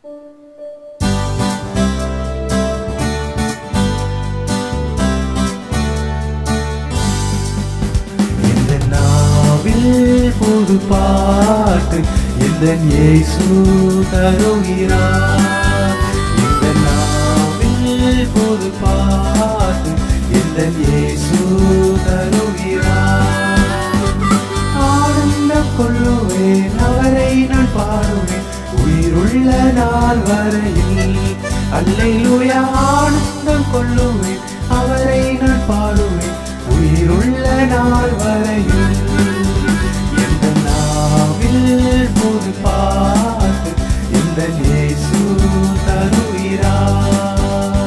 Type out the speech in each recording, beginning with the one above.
இந்த நாவில் புது பாட்டு இந்த இயேசு தருகிறார் இந்த நாவில் புது பாட்டு இந்த இயேசு தருகிறார் ஆனந்தம் கொள்ளுவேன் அவரை நான் பாடுவேன் உயிருள்ள நாள் வரையில் அல்லேலூயா ஆனந்தம் கொள்ளுவேன் அவரை நான் பாடுவேன் உயிருள்ள நாள் வரையில் எந்த நாவில் புது பாட்டு இந்த இயேசு தருகிறார்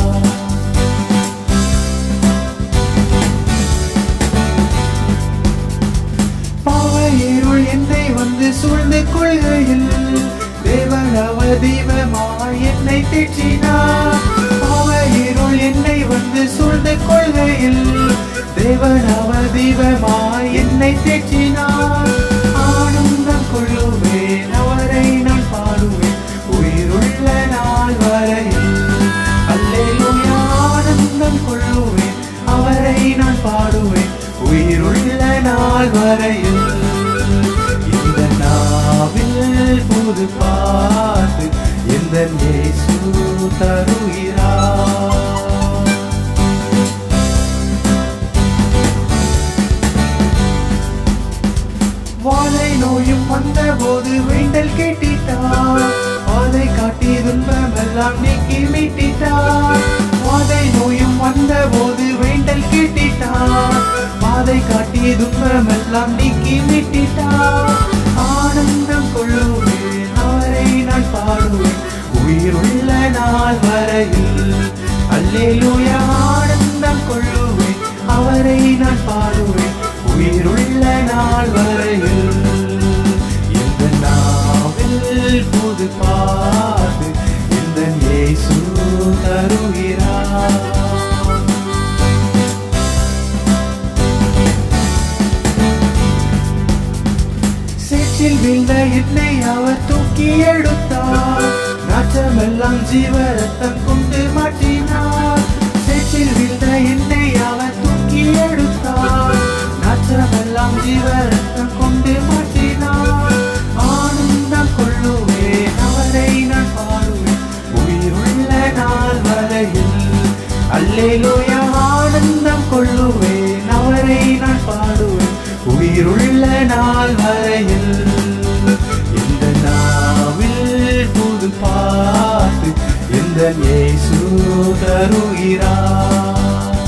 பாவையிருள் என்னை வந்து சூழ்ந்து கொள்கையில் தேவன் அவர் தீபமாய் என்னை தேற்றினார் பாவையிருள் என்னை வந்து சூழ்ந்து கொள்கையில் தேவன் அவர் தீபமாய் என்னை தேற்றினார் ஆனந்தம் கொள்ளுவேன் அவரை நான் பாடுவேன் உயிருள்ள நாள் வரையில் அல்லேலூயா ஆனந்தம் கொள்ளுவேன் அவரை நான் பாடுவேன் உயிருள்ள நாள் வரையில் இந்த நாவில் புது பாட்டு இந்த இயேசு தருகிறார் வாழை நோயும் வந்த போது வேண்டல் கேட்டிட்டார் அதை காட்டி துன்பமெல்லாம் நீக்கி மீட்டிட்டார் வாதை நோயும் வந்த போது வேண்டல் கேட்டிட்டார் பாதை காட்டி துன்பமெல்லாம் நீக்கி மீட்டிட்டார் ஆனந்தம் கொள்ளுவேன் அவரை நான் பாடுவேன் உயிருள்ள நாள் வரையில் அல்லேலூயா ஆனந்தம் கொள்ளுவேன் அவரை நான் பாடுவேன் உயிருள்ள நாள் வரையில் இந்த நாவில் புது பாட்டு இந்த இயேசு தருகிறார் சேற்றில் வீழ்ந்த என்னை அவர் தூக்கி எடுத்தார் நாற்றமெல்லாம் ஜீவ ரத்தம் கொண்டு மாற்றினார் சேற்றில் வீழ்ந்த என்னை அவர் தூக்கி எடுத்தார் நாற்றமெல்லாம் ஜீவ ரத்தம் கொண்டு மாற்றினார் ஆனந்தம் கொள்ளுவேன் அவரை நான் பாடுவேன் உயிருள்ள நாள் வரையில் அல்லேலூயா ஆனந்தம் கொள்ளுவேன் அவரை நான் பாடுவேன் உயிருள்ள நாள் வரையில் இந்த நாவில் புது பாட்டு இந்த இயேசு தருகிறார்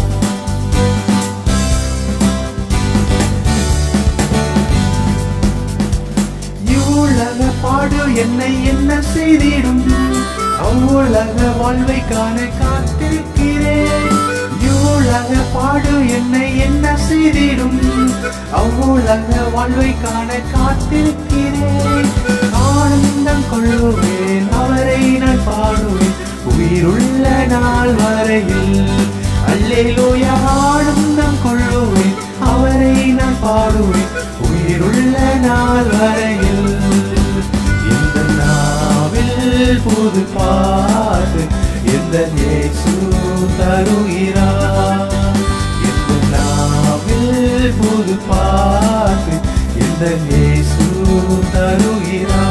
இவ்வுலக பாடு என்னை என்ன செய்திடும் அவ்வுலக வாழ்வை காண காத்திருக்கிறேன் இவ்வுலக பாடு என்னை என்ன செய்திடும் அவ்வுலக வாழ்வை காண காத்திருக்கிறேன் ஆனந்தம் கொள்ளுவேன் அவரை நான் பாடுவேன் உயிருள்ள நாள் வரையில் அல்லேலூயா ஆனந்தம் கொள்ளுவேன் அவரை நான் பாடுவேன் உயிருள்ள நாள் வரையில் இந்த நாவில் புது பாட்டு இந்த இயேசு தருகிறார் இந்த நாவில் புது பாட்டு இந்த இயேசு தருகிறார்